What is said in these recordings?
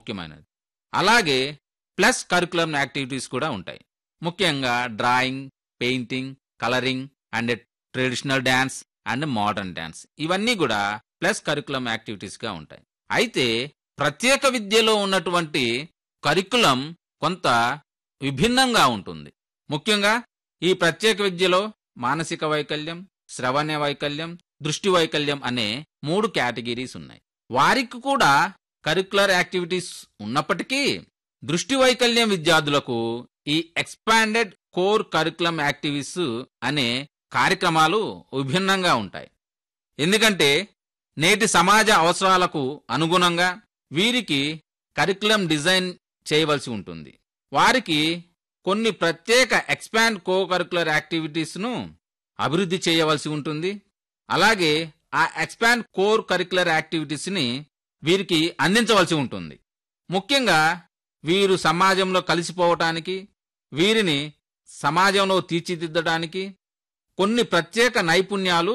ముఖ్యమైనది అలాగే plus curriculum activities కూడా ఉంటాయి ముఖ్యంగా drawing painting colouring and traditional dance and modern dance ఇవన్నీ కూడా ప్లస్ కరికులం యాక్టివిటీస్గా ఉంటాయి అయితే ప్రత్యేక విద్యలో ఉన్నటువంటి కరికులం కొంత విభిన్నంగా ఉంటుంది ముఖ్యంగా ఈ ప్రత్యేక విద్యలో మానసిక వైకల్యం శ్రవణ వైకల్యం దృష్టి వైకల్యం అనే మూడు కేటగిరీస్ ఉన్నాయి వారికి కూడా కరికులర్ యాక్టివిటీస్ ఉన్నప్పటికీ దృష్టి వైకల్యం విద్యార్థులకు ఈ ఎక్స్పాండెడ్ కోర్ కరికులం యాక్టివిటీస్ అనే కార్యక్రమాలు విభిన్నంగా ఉంటాయి ఎందుకంటే నేటి సమాజ అవసరాలకు అనుగుణంగా వీరికి కరికులం డిజైన్ చేయవలసి ఉంటుంది వారికి కొన్ని ప్రత్యేక ఎక్స్పాండ్ కో కరికులర్ యాక్టివిటీస్ను అభివృద్ధి చేయవలసి ఉంటుంది అలాగే ఆ ఎక్స్పాండ్ కోర్ కరికులర్ యాక్టివిటీస్ని వీరికి అందించవలసి ఉంటుంది ముఖ్యంగా వీరు సమాజంలో కలిసిపోవటానికి వీరిని సమాజంలో తీర్చిదిద్దడానికి కొన్ని ప్రత్యేక నైపుణ్యాలు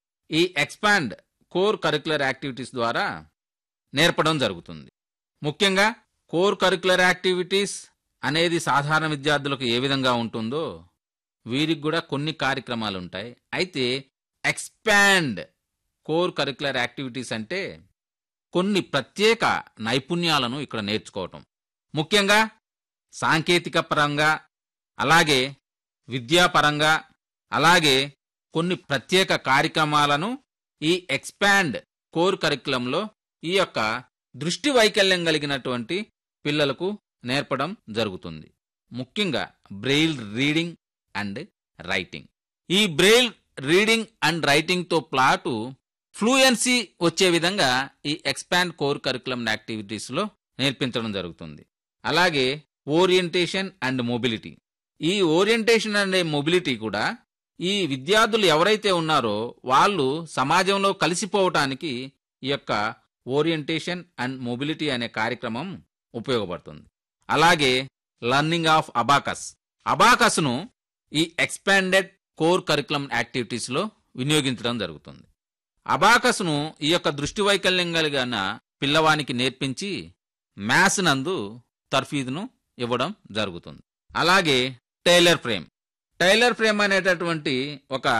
ఈ ఎక్స్పాండ్ కోర్ కరికులర్ యాక్టివిటీస్ ద్వారా నేర్పడం జరుగుతుంది ముఖ్యంగా కోర్ కరికులర్ యాక్టివిటీస్ అనేది సాధారణ విద్యార్థులకు ఏ విధంగా ఉంటుందో వీరికి కూడా కొన్ని కార్యక్రమాలు ఉంటాయి అయితే ఎక్స్పాండ్ కోర్ కరికులర్ యాక్టివిటీస్ అంటే కొన్ని ప్రత్యేక నైపుణ్యాలను ఇక్కడ నేర్చుకోవటం ముఖ్యంగా సాంకేతిక పరంగా అలాగే విద్యాపరంగా అలాగే కొన్ని ప్రత్యేక కార్యక్రమాలను ఈ ఎక్స్పాండ్ కోర్ కరికులంలో ఈ యొక్క దృష్టి వైకల్యం కలిగినటువంటి పిల్లలకు నేర్పడం జరుగుతుంది ముఖ్యంగా బ్రెయిల్ రీడింగ్ అండ్ రైటింగ్ ఈ బ్రెయిల్ రీడింగ్ అండ్ రైటింగ్తో ప్లాటు ఫ్లూయెన్సీ వచ్చే విధంగా ఈ ఎక్స్పాండ్ కోర్ కరికులం యాక్టివిటీస్లో నేర్పించడం జరుగుతుంది అలాగే ఓరియంటేషన్ అండ్ మొబిలిటీ ఈ ఓరియంటేషన్ అనే మొబిలిటీ కూడా ఈ విద్యార్థులు ఎవరైతే ఉన్నారో వాళ్ళు సమాజంలో కలిసిపోవటానికి ఈ యొక్క ఓరియంటేషన్ అండ్ మొబిలిటీ అనే కార్యక్రమం ఉపయోగపడుతుంది అలాగే లర్నింగ్ ఆఫ్ అబాకస్ అబాకస్ను ఈ ఎక్స్పాండెడ్ కోర్ కరికులం యాక్టివిటీస్లో వినియోగించడం జరుగుతుంది అబాకస్ను ఈ యొక్క దృష్టి వైకల్యం కలిగిన పిల్లవానికి నేర్పించి మ్యాథ్స్ నందు తర్ఫీదును ఇవ్వడం జరుగుతుంది అలాగే టైలర్ ఫ్రేమ్ టైలర్ ఫ్రేమ్ అనేటటువంటి ఒక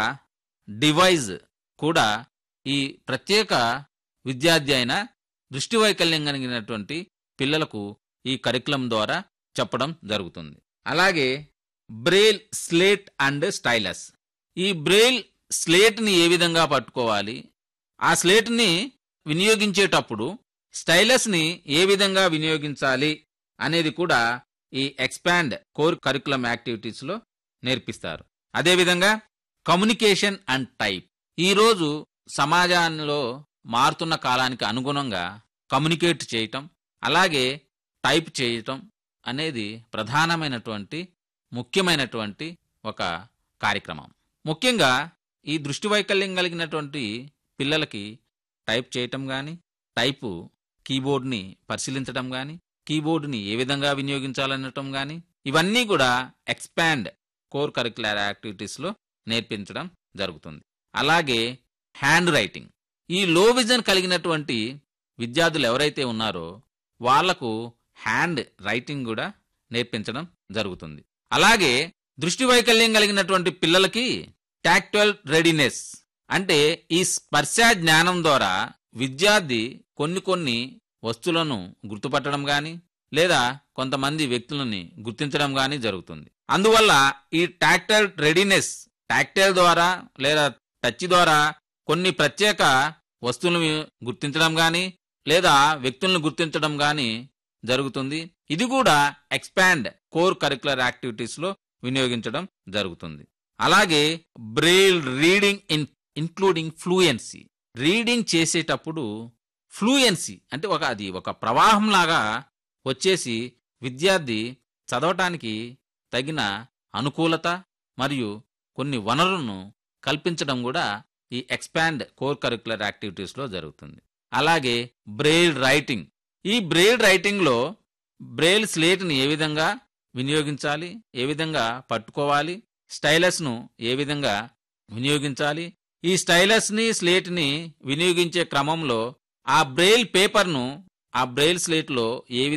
డివైజ్ కూడా ఈ ప్రత్యేక విద్యార్థి అయిన దృష్టి వైకల్యం కలిగినటువంటి పిల్లలకు ఈ కరికులం ద్వారా చెప్పడం జరుగుతుంది అలాగే బ్రెయిల్ స్లేట్ అండ్ స్టైలస్ ఈ బ్రెయిల్ స్లేట్ని ఏ విధంగా పట్టుకోవాలి ఆ స్లేట్ని వినియోగించేటప్పుడు స్టైలస్ని ఏ విధంగా వినియోగించాలి అనేది కూడా ఈ ఎక్స్పాండ్ కోర్ కరికులం యాక్టివిటీస్లో నేర్పిస్తారు అదేవిధంగా కమ్యూనికేషన్ అండ్ టైప్ ఈరోజు సమాజంలో మారుతున్న కాలానికి అనుగుణంగా కమ్యూనికేట్ చేయటం అలాగే టైప్ చేయటం అనేది ప్రధానమైనటువంటి ముఖ్యమైనటువంటి ఒక కార్యక్రమం ముఖ్యంగా ఈ దృష్టి వైకల్యం కలిగినటువంటి పిల్లలకి టైప్ చేయటం కానీ టైపు కీబోర్డ్ని పరిశీలించడం కానీ కీబోర్డుని ఏ విధంగా వినియోగించాలనటం కానీ ఇవన్నీ కూడా ఎక్స్పాండ్ కోర్ కరికులర్ యాక్టివిటీస్లో నేర్పించడం జరుగుతుంది అలాగే హ్యాండ్ రైటింగ్ ఈ లో విజన్ కలిగినటువంటి విద్యార్థులు ఎవరైతే ఉన్నారో వాళ్లకు హ్యాండ్ రైటింగ్ కూడా నేర్పించడం జరుగుతుంది అలాగే దృష్టి వైకల్యం కలిగినటువంటి పిల్లలకి టాక్టల్ రెడీనెస్ అంటే ఈ స్పర్శ జ్ఞానం ద్వారా విద్యార్థి కొన్ని కొన్ని వస్తువులను గుర్తుపట్టడం గాని లేదా కొంతమంది వ్యక్తులని గుర్తించడం గాని జరుగుతుంది అందువల్ల ఈ టాక్టైల్ రెడీనెస్ టాక్టైల్ ద్వారా లేదా టచ్ ద్వారా కొన్ని ప్రత్యేక వస్తువులను గుర్తించడం గాని లేదా వ్యక్తులను గుర్తించడం గాని జరుగుతుంది ఇది కూడా ఎక్స్పాండ్ కోర్ కరికులర్ యాక్టివిటీస్ లో వినియోగించడం జరుగుతుంది అలాగే Braille reading in including fluency reading చేసేటప్పుడు ఫ్లూయెన్సీ అంటే ఒక అది ఒక ప్రవాహం లాగా వచ్చేసి విద్యార్థి చదవటానికి తగిన అనుకూలత మరియు కొన్ని వనరులను కల్పించడం కూడా ఈ ఎక్స్పాండ్ కోర్ కరికులర్ యాక్టివిటీస్లో జరుగుతుంది అలాగే బ్రెయిల్ రైటింగ్ ఈ బ్రెయిల్ రైటింగ్లో బ్రెయిల్ స్లేట్ని ఏ విధంగా వినియోగించాలి ఏ విధంగా పట్టుకోవాలి స్టైలస్ను ఏ విధంగా వినియోగించాలి ఈ స్టైలస్ని స్లేట్ని వినియోగించే క్రమంలో ఆ బ్రెయిల్ పేపర్ను ఆ బ్రెయిల్ స్లేట్లో ఏ